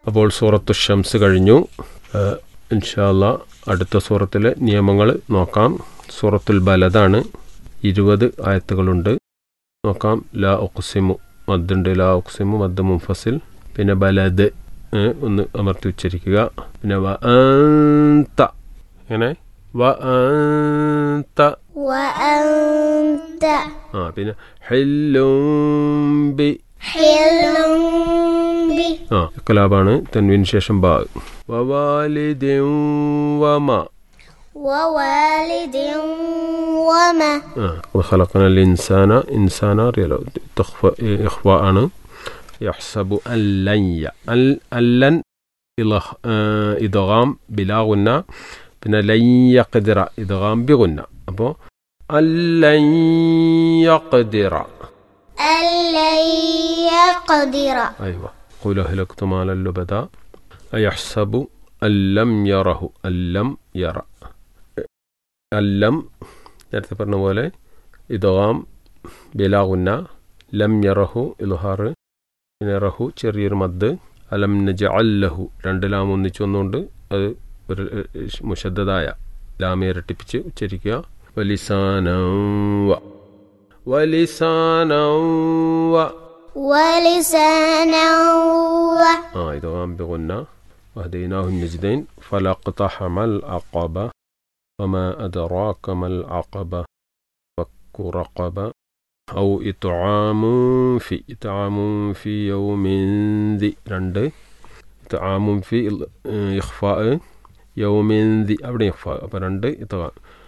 അപ്പോൾ സൂറത്തു ഷംസ് കഴിഞ്ഞു ഇൻഷാല്ല അടുത്ത സൂറത്തിലെ നിയമങ്ങൾ നോക്കാം സൂറത്തുൽ ബലദാണ് ഇരുപത് ആയത്തുകളുണ്ട് നോക്കാം ലാ ഒക്സിമു മദ്ദുണ്ട് ലാ ഒക്സിമു മദ് മുഫസിൽ പിന്നെ ബലദ് ഏ, ഒന്ന് അമർത്തി ഉച്ചരിക്കുക പിന്നെ വ അന്ത എങ്ങനെ വ അന്ത وأنت ആ പിന്നെ ഹെല്ലും ബി حل به ആ കലാപാണ് തെൻവിന് ശേഷം ബാ വവാലിദിൻ വമ ووالد وما ആ وخلقنا الإنسان إنسان അറിയാലോ തഖ്ഫ ഇഖ്ഫ ആണ് يحسب أن لن ي അൽ അല്ലൻ ഇലഹ് ഇദ്ഗാം ബിലാ ഗുന്ന പിന്നെ ലൻ യഖ്ദിറ ഇദ്ഗാം ബി ഗുന്ന അപ്പോൾ അല്ലൻ യഖ്ദിറ ألن يقدر أيوة قل أهلكت مالا لبدا أيحسب أن لم يره أن لم يرى അല്ലം നേരത്തെ പറഞ്ഞ പോലെ ഇദ്ഗാം ബിലാഗുന്ന ലം യറഹു ഇൽഹാർ പിന്നെ റഹു ചെറിയൊരു മദ് അലം നജഅല്ലഹു രണ്ട് ലാം ഒന്നിച്ച് വന്നുകൊണ്ട് അത് ഒരു ഏഹ്, മുഷദ്ദതായ ലാമ ഇരട്ടിപ്പിച്ച് ഉച്ചരിക്കുക വലിസാനം വ വലിസാനം വ ولسانا و آه إدغام بغنة وهديناه النجدين فلا اقتحم العقبة وما أدراك ما العقبة فك رقبة أو إطعام في إطعام في يوم ذي رند إطعام في ال- إخفاء يوم ذي أبدا إخفاء أبدا رند إطعام